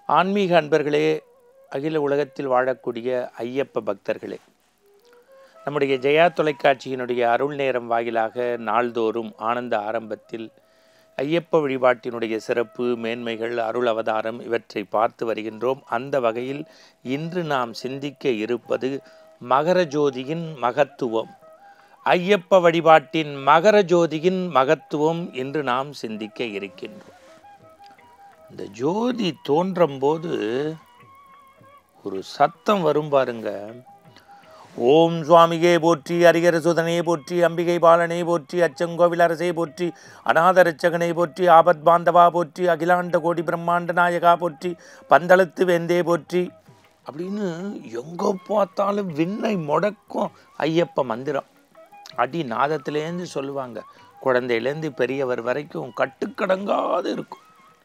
ஆன்மீக அன்பர்களே அகில உலகத்தில் வாழக்கூடிய ஐயப்ப பக்தர்களே நம்முடைய ஜெயா தொலைக்காட்சியினுடைய அருள் நேரம் வாயிலாக நாள்தோறும் ஆனந்த ஆரம்பத்தில் ஐயப்ப வழிபாட்டினுடைய சிறப்பு மேன்மைகள் அருள் அவதாரம் இவற்றை பார்த்து வருகின்றோம் அந்த வகையில் இன்று நாம் சிந்திக்க இருப்பது மகர ஜோதியின் மகத்துவம் ஐயப்ப வழிபாட்டின் மகர ஜோதியின் மகத்துவம் என்று நாம் சிந்திக்க இருக்கின்றோம் இந்த ஜோதி தோன்றும் போது ஒரு சத்தம் வரும் பாருங்க ஓம் சுவாமியே போற்றி அரிகர சுதனே போற்றி அம்பிகை பாலனே போற்றி அச்சங்கோவில் அரசே போற்றி அநாதரட்சகனை போற்றி ஆபத் பாந்தவா போற்றி அகிலாண்ட கோடி பிரம்மாண்ட நாயகா போற்றி பந்தளத்து வேந்தே போற்றி அப்படின்னு எங்கே பார்த்தாலும் விண்ணை முடக்கும் ஐயப்ப மந்திரம் அடி நாதத்திலேருந்து சொல்லுவாங்க குழந்தையிலேருந்து பெரியவர் வரைக்கும் கட்டுக்கடங்காது இருக்கும்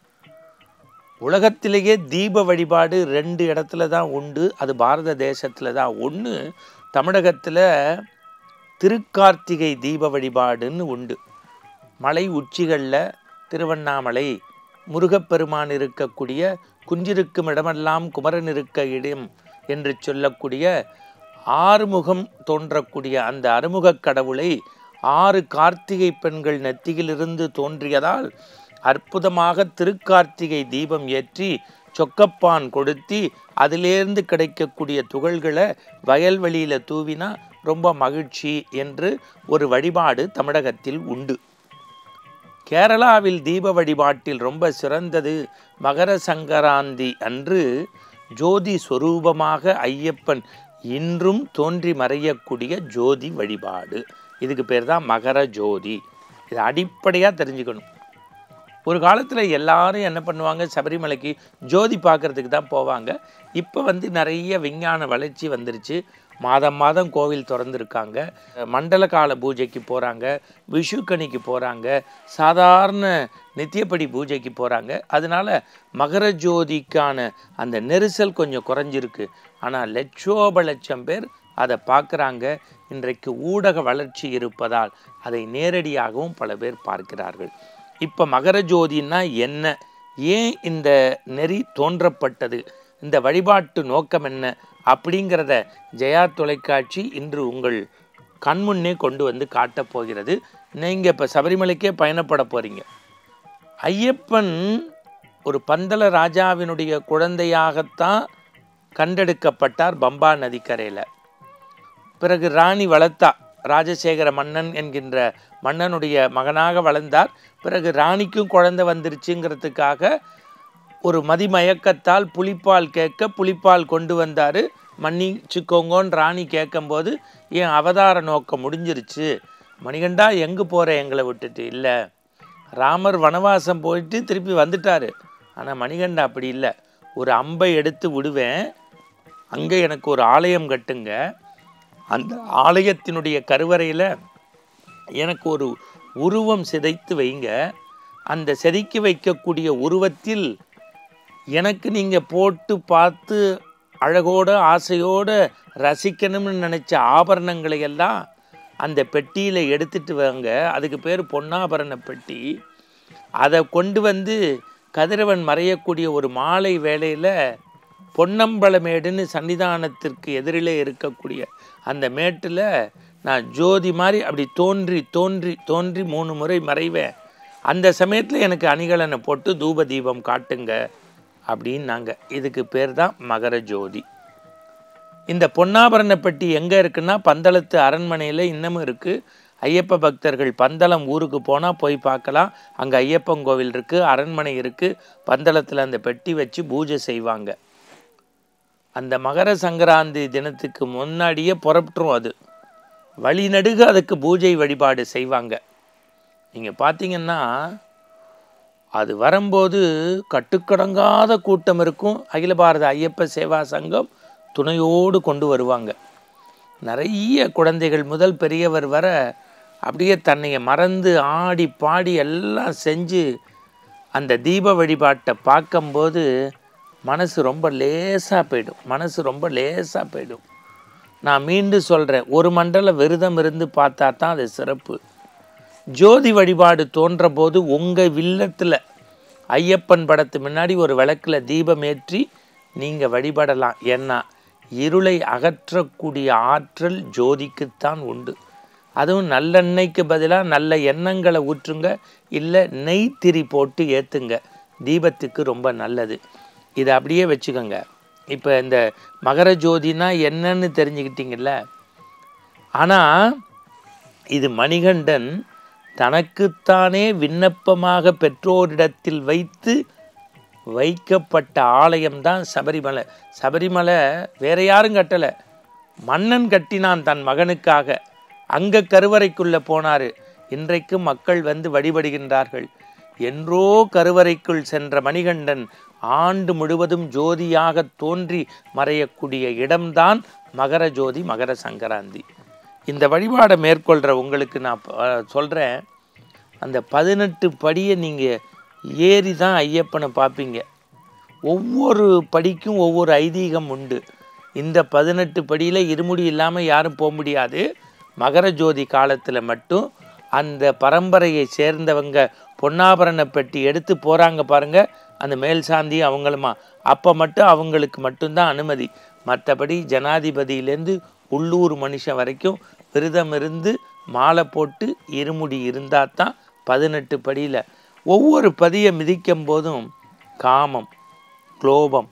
உலகத்திலேயே தீப வழிபாடு ரெண்டு இடத்துல தான் உண்டு அது பாரத தேசத்தில் தான் ஒன்று தமிழகத்தில் திருக்கார்த்திகை தீப வழிபாடுன்னு உண்டு மலை உச்சிகளில் திருவண்ணாமலை முருகப்பெருமான் இருக்கக்கூடிய குஞ்சிருக்கும் இடமெல்லாம் குமரன் இருக்க இடம் என்று சொல்லக்கூடிய ஆறுமுகம் தோன்றக்கூடிய அந்த அறுமுகக் கடவுளை ஆறு கார்த்திகை பெண்கள் நெத்தியிலிருந்து தோன்றியதால் அற்புதமாக திருக்கார்த்திகை தீபம் ஏற்றி சொக்கப்பான் கொடுத்தி அதிலேருந்து கிடைக்கக்கூடிய துகள்களை வயல்வெளியில் தூவினா ரொம்ப மகிழ்ச்சி என்று ஒரு வழிபாடு தமிழகத்தில் உண்டு கேரளாவில் தீப வழிபாட்டில் ரொம்ப சிறந்தது மகர சங்கராந்தி அன்று ஜோதி ஸ்வரூபமாக ஐயப்பன் இன்றும் தோன்றி மறையக்கூடிய ஜோதி வழிபாடு இதுக்கு பேர் தான் மகர ஜோதி இது அடிப்படையாக தெரிஞ்சுக்கணும் ஒரு காலத்தில் எல்லாரும் என்ன பண்ணுவாங்க சபரிமலைக்கு ஜோதி பார்க்குறதுக்கு தான் போவாங்க இப்போ வந்து நிறைய விஞ்ஞான வளர்ச்சி வந்துருச்சு மாதம் மாதம் கோவில் திறந்துருக்காங்க மண்டல கால பூஜைக்கு போகிறாங்க விஷுக்கணிக்கு போகிறாங்க சாதாரண நித்தியப்படி பூஜைக்கு போகிறாங்க அதனால் மகர ஜோதிக்கான அந்த நெரிசல் கொஞ்சம் குறைஞ்சிருக்கு ஆனால் லட்சோப லட்சம் பேர் அதை பார்க்குறாங்க இன்றைக்கு ஊடக வளர்ச்சி இருப்பதால் அதை நேரடியாகவும் பல பேர் பார்க்கிறார்கள் இப்போ மகர ஜோதின்னா என்ன ஏன் இந்த நெறி தோன்றப்பட்டது இந்த வழிபாட்டு நோக்கம் என்ன அப்படிங்கிறத ஜெயா தொலைக்காட்சி இன்று உங்கள் கண்முன்னே கொண்டு வந்து காட்டப் போகிறது நீங்கள் இப்போ சபரிமலைக்கே பயணப்பட போகிறீங்க ஐயப்பன் ஒரு பந்தல ராஜாவினுடைய குழந்தையாகத்தான் கண்டெடுக்கப்பட்டார் பம்பா நதிக்கரையில் பிறகு ராணி வளர்த்தா ராஜசேகர மன்னன் என்கின்ற மன்னனுடைய மகனாக வளர்ந்தார் பிறகு ராணிக்கும் குழந்தை வந்துருச்சுங்கிறதுக்காக ஒரு மதிமயக்கத்தால் புலிப்பால் கேட்க புலிப்பால் கொண்டு வந்தார் மன்னிச்சுக்கோங்கன்னு ராணி கேட்கும்போது என் அவதார நோக்கம் முடிஞ்சிருச்சு மணிகண்டா எங்கே போகிற எங்களை விட்டுட்டு இல்லை ராமர் வனவாசம் போயிட்டு திருப்பி வந்துட்டார் ஆனால் மணிகண்டா அப்படி இல்லை ஒரு அம்பை எடுத்து விடுவேன் அங்கே எனக்கு ஒரு ஆலயம் கட்டுங்க அந்த ஆலயத்தினுடைய கருவறையில் எனக்கு ஒரு உருவம் சிதைத்து வைங்க அந்த செதுக்கி வைக்கக்கூடிய உருவத்தில் எனக்கு நீங்கள் போட்டு பார்த்து அழகோடு ஆசையோடு ரசிக்கணும்னு நினச்ச ஆபரணங்களை எல்லாம் அந்த பெட்டியில் எடுத்துட்டு வாங்க அதுக்கு பேர் பொன்னாபரண பெட்டி அதை கொண்டு வந்து கதிரவன் மறையக்கூடிய ஒரு மாலை வேளையில் பொன்னம்பலமேடுன்னு சன்னிதானத்திற்கு எதிரிலே இருக்கக்கூடிய அந்த மேட்டில் நான் ஜோதி மாதிரி அப்படி தோன்றி தோன்றி தோன்றி மூணு முறை மறைவேன் அந்த சமயத்தில் எனக்கு அணிகலனை போட்டு தூப தீபம் காட்டுங்க அப்படின்னாங்க இதுக்கு பேர் தான் மகர ஜோதி இந்த பொன்னாபரண பெட்டி எங்கே இருக்குன்னா பந்தளத்து அரண்மனையில் இன்னமும் இருக்குது ஐயப்ப பக்தர்கள் பந்தளம் ஊருக்கு போனால் போய் பார்க்கலாம் அங்கே ஐயப்பன் கோவில் இருக்குது அரண்மனை இருக்குது பந்தளத்தில் அந்த பெட்டி வச்சு பூஜை செய்வாங்க அந்த மகர சங்கராந்தி தினத்துக்கு முன்னாடியே புறப்பட்டுரும் அது வழிநடுக அதுக்கு பூஜை வழிபாடு செய்வாங்க நீங்கள் பார்த்தீங்கன்னா அது வரும்போது கட்டுக்கடங்காத கூட்டம் இருக்கும் அகில பாரத ஐயப்ப சேவா சங்கம் துணையோடு கொண்டு வருவாங்க நிறைய குழந்தைகள் முதல் பெரியவர் வர அப்படியே தன்னைய மறந்து ஆடி பாடி எல்லாம் செஞ்சு அந்த தீப வழிபாட்டை பார்க்கும்போது மனசு ரொம்ப லேசாக போயிடும் மனசு ரொம்ப லேசாக போயிடும் நான் மீண்டும் சொல்கிறேன் ஒரு மண்டல விரதம் இருந்து பார்த்தா தான் அது சிறப்பு ஜோதி வழிபாடு தோன்ற போது உங்கள் வில்லத்தில் ஐயப்பன் படத்து முன்னாடி ஒரு விளக்கில் தீபம் ஏற்றி நீங்கள் வழிபடலாம் ஏன்னா இருளை அகற்றக்கூடிய ஆற்றல் ஜோதிக்குத்தான் உண்டு அதுவும் நல்லெண்ணெய்க்கு பதிலாக நல்ல எண்ணங்களை ஊற்றுங்க இல்லை நெய்த்திரி போட்டு ஏற்றுங்க தீபத்துக்கு ரொம்ப நல்லது இதை அப்படியே வச்சுக்கோங்க இப்போ இந்த மகர ஜோதினா என்னன்னு தெரிஞ்சுக்கிட்டீங்கல்ல ஆனால் இது மணிகண்டன் தனக்குத்தானே விண்ணப்பமாக பெற்றோரிடத்தில் வைத்து வைக்கப்பட்ட ஆலயம்தான் சபரிமலை சபரிமலை வேற யாரும் கட்டலை மன்னன் கட்டினான் தன் மகனுக்காக அங்க கருவறைக்குள்ள போனாரு இன்றைக்கு மக்கள் வந்து வழிபடுகின்றார்கள் என்றோ கருவறைக்குள் சென்ற மணிகண்டன் ஆண்டு முழுவதும் ஜோதியாக தோன்றி மறையக்கூடிய இடம்தான் மகர ஜோதி மகர சங்கராந்தி இந்த வழிபாடை மேற்கொள்கிற உங்களுக்கு நான் ப- சொல்றேன் அந்த பதினெட்டு படியை நீங்கள் ஏறி தான் ஐயப்பனை பார்ப்பீங்க ஒவ்வொரு படிக்கும் ஒவ்வொரு ஐதீகம் உண்டு இந்த பதினெட்டு படியில் இருமுடி இல்லாமல் யாரும் போக முடியாது மகர ஜோதி காலத்தில் மட்டும் அந்த பரம்பரையை சேர்ந்தவங்க பொன்னாபரண பெட்டி எடுத்து போகிறாங்க பாருங்க அந்த மேல் சாந்தி அவங்களுமா அப்போ மட்டும் அவங்களுக்கு மட்டும்தான் அனுமதி மற்றபடி ஜனாதிபதியிலேருந்து உள்ளூர் மனுஷன் வரைக்கும் விரதம் இருந்து மாலை போட்டு இருமுடி இருந்தால் தான் பதினெட்டு படியில் ஒவ்வொரு பதியை மிதிக்கும் போதும் காமம் குளோபம்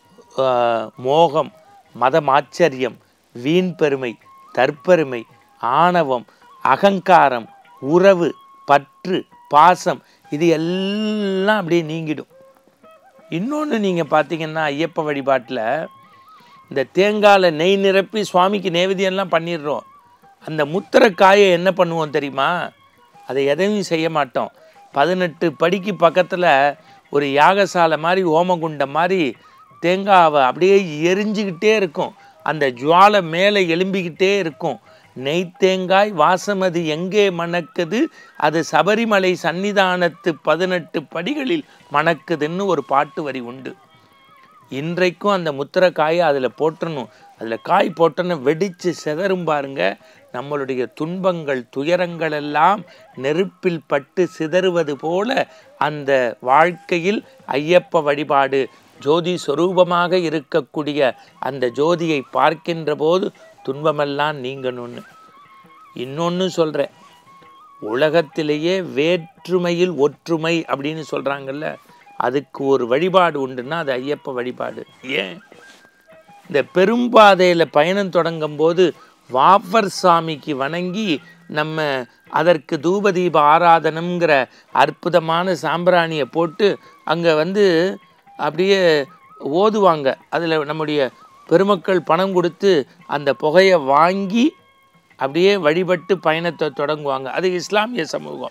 ஆஹ், மோகம் மதமாச்சரியம் வீண் பெருமை தற்பெருமை ஆணவம் அகங்காரம் உறவு பற்று பாசம் இது எல்லாம் அப்படியே நீங்கிடும் இன்னொன்று நீங்கள் பார்த்தீங்கன்னா ஐயப்ப வழிபாட்டில் இந்த தேங்காயில் நெய் நிரப்பி சுவாமிக்கு நேவேதியெல்லாம் பண்ணிடுறோம் அந்த முத்திரக்காயை என்ன பண்ணுவோம் தெரியுமா அதை எதையும் செய்ய மாட்டோம் பதினெட்டு படிக்கு பக்கத்தில் ஒரு யாகசாலை மாதிரி ஓமகுண்டம் மாதிரி தேங்காவை அப்படியே எரிஞ்சுக்கிட்டே இருக்கும் அந்த ஜுவாலை மேலே எழும்பிக்கிட்டே இருக்கும் நெய் தேங்காய் வாசமது எங்கே மணக்குது அது சபரிமலை சன்னிதானத்து பதினெட்டு படிகளில் மணக்குதுன்னு ஒரு பாட்டு வரி உண்டு இன்றைக்கும் அந்த முத்திரை காயை அதில் போட்டணும் அதில் காய் போட்டோன்னு வெடித்து சிதறும் பாருங்க நம்மளுடைய துன்பங்கள் துயரங்கள் எல்லாம் நெருப்பில் பட்டு சிதறுவது போல அந்த வாழ்க்கையில் ஐயப்ப வழிபாடு ஜோதி சொரூபமாக இருக்கக்கூடிய அந்த ஜோதியை பார்க்கின்ற போது துன்பமெல்லாம் நீங்கணும்னு இன்னொன்று சொல்கிறேன் உலகத்திலேயே வேற்றுமையில் ஒற்றுமை அப்படின்னு சொல்கிறாங்கல்ல அதுக்கு ஒரு வழிபாடு உண்டுன்னா அது ஐயப்ப வழிபாடு ஏன் இந்த பெரும்பாதையில் பயணம் தொடங்கும் போது வாப்பர் சாமிக்கு வணங்கி நம்ம அதற்கு தூபதீப ஆராதனம்ங்கிற அற்புதமான சாம்பிராணியை போட்டு அங்கே வந்து அப்படியே ஓதுவாங்க அதில் நம்முடைய பெருமக்கள் பணம் கொடுத்து அந்த புகையை வாங்கி அப்படியே வழிபட்டு பயணத்தை தொடங்குவாங்க அது இஸ்லாமிய சமூகம்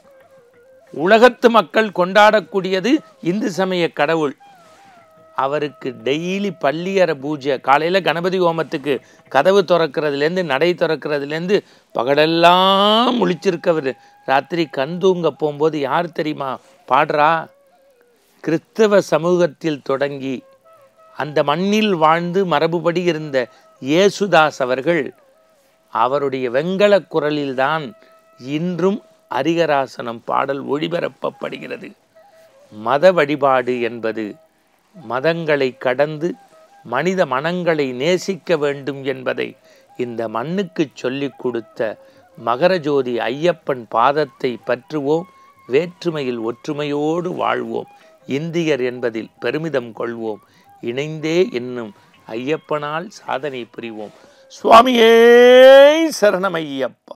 உலகத்து மக்கள் கொண்டாடக்கூடியது இந்து சமய கடவுள் அவருக்கு டெய்லி பள்ளியற பூஜை காலையில் கணபதி ஹோமத்துக்கு கதவு திறக்கிறதுலேருந்து நடை திறக்கிறதுலேருந்து பகலெல்லாம் முழிச்சிருக்கவர் ராத்திரி கண் தூங்க போகும்போது யார் தெரியுமா பாடுறா கிறிஸ்தவ சமூகத்தில் தொடங்கி அந்த மண்ணில் வாழ்ந்து மரபுபடி இருந்த இயேசுதாஸ் அவர்கள் அவருடைய வெண்கலக் குரலில்தான் இன்றும் அரிகராசனம் பாடல் ஒளிபரப்பப்படுகிறது மத வழிபாடு என்பது மதங்களை கடந்து மனித மனங்களை நேசிக்க வேண்டும் என்பதை இந்த மண்ணுக்கு சொல்லிக் கொடுத்த மகரஜோதி ஐயப்பன் பாதத்தை பற்றுவோம் வேற்றுமையில் ஒற்றுமையோடு வாழ்வோம் இந்தியர் என்பதில் பெருமிதம் கொள்வோம் இணைந்தே என்னும் ஐயப்பனால் சாதனை புரிவோம் சுவாமியே சரணமையப்பா